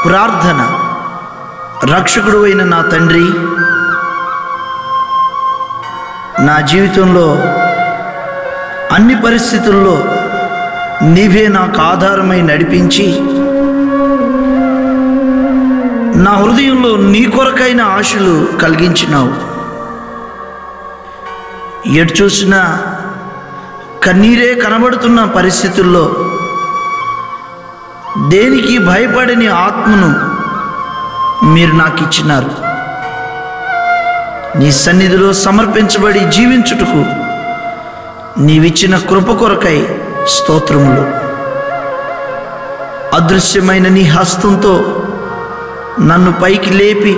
ప్రార్థన రక్షకుడు అయిన నా తండ్రి నా జీవితంలో అన్ని పరిస్థితుల్లో నీవే నాకు ఆధారమై నడిపించి నా హృదయంలో నీ కొరకైన ఆశలు కలిగించినావు ఎటు చూసినా కన్నీరే కనబడుతున్న పరిస్థితుల్లో దేనికి భయపడని ఆత్మను మీరు నాకు ఇచ్చినారు నీ సన్నిధిలో సమర్పించబడి జీవించుటకు నీవిచ్చిన కృప కొరకై స్తోత్రములు అదృశ్యమైన నీ హస్తంతో నన్ను పైకి లేపి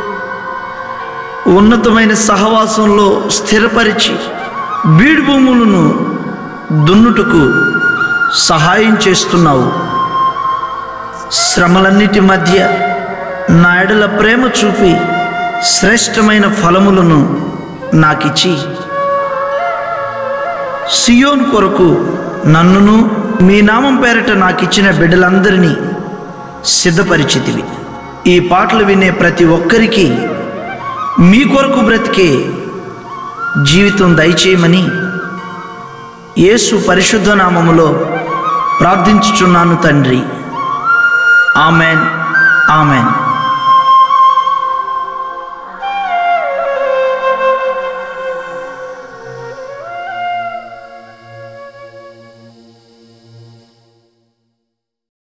ఉన్నతమైన సహవాసంలో స్థిరపరిచి బీడు భూములను దున్నుటకు సహాయం చేస్తున్నావు శ్రమలన్నిటి మధ్య నా ఎడల ప్రేమ చూపి శ్రేష్టమైన ఫలములను నాకిచ్చి సియోన్ కొరకు నన్నును మీ నామం పేరట నాకిచ్చిన బిడ్డలందరినీ సిద్ధపరిచితివి ఈ పాటలు వినే ప్రతి ఒక్కరికి మీ కొరకు బ్రతికే జీవితం దయచేయమని యేసు పరిశుద్ధ నామములో ప్రార్థించుచున్నాను తండ్రి ఆమెన్ ఆమెన్